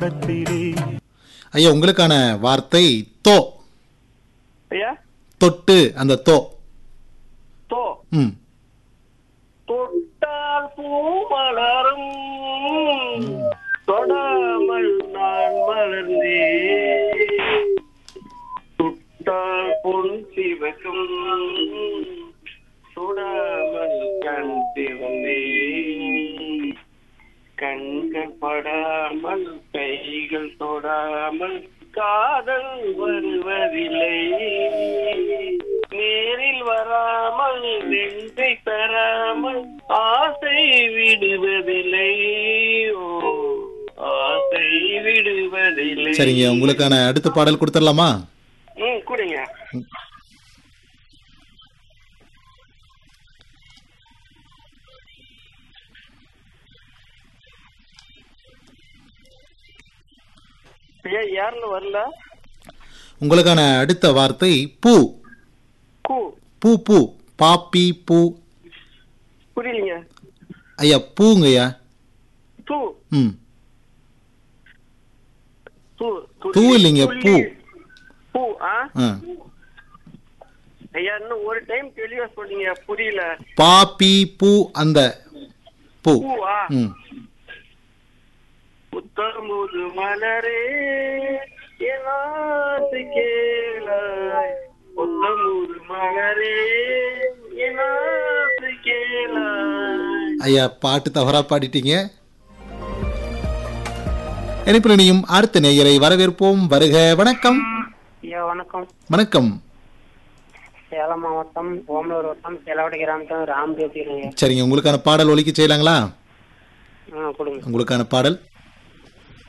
ஐயா உங்களுக்கான வார்த்தை தோ ஐயா தொட்டு அந்த தோ தோ ம் தொட்டால் பூ மலரும் தொடாமல் நான் மலர்ந்தேன் தொட்டால் பொன் சிவக்கும் சுடாமல் கண் திறந்தேன் கண்கள் படாமல் கைகள் தொடாமல் காதல் வருவதில்லை நேரில் வராமல் நெஞ்சை பெறாமல் ஆசை விடுவதில்லை ஓ ஆசை விடுவதில்லை சரிங்க உங்களுக்கான அடுத்த பாடல் கொடுத்துடலாமா ம் கொடுங்க ஐயா யாருன்னு வரல உங்களுக்கான அடுத்த வார்த்தை பூ கூ பூ பூ பாப்பி பூ புரியலீங்க ஐயா பூங்கய்யா தூ ம் தூ தூ இல்லைங்க, பூ. பூ ஆ ஆ ஐயா இன்னும் ஒரு டைம் தெளிவா சொல்றீங்க புரியல பாப்பி பூ அந்த பூ பூவா ம் புத்தமுது மலரே எனாத்து கேளாய் புத்தமுது மலரே எனாத்து கேளாய் ஐயா பாட்டு தவறா பாடிட்டீங்க இணைப்பில் இணையும் அடுத்த நேயரை வரவேற்போம் வருக வணக்கம் ஐயா வணக்கம் வணக்கம் சேலம் மாவட்டம் ஓமலூர் வட்டம் செலவடை கிராமத்தில் ராம் பேசுகிறேங்க சரிங்க உங்களுக்கான பாடல் ஒலிக்க செய்யலாங்களா ஆ கொடுங்க உங்களுக்கான பாடல்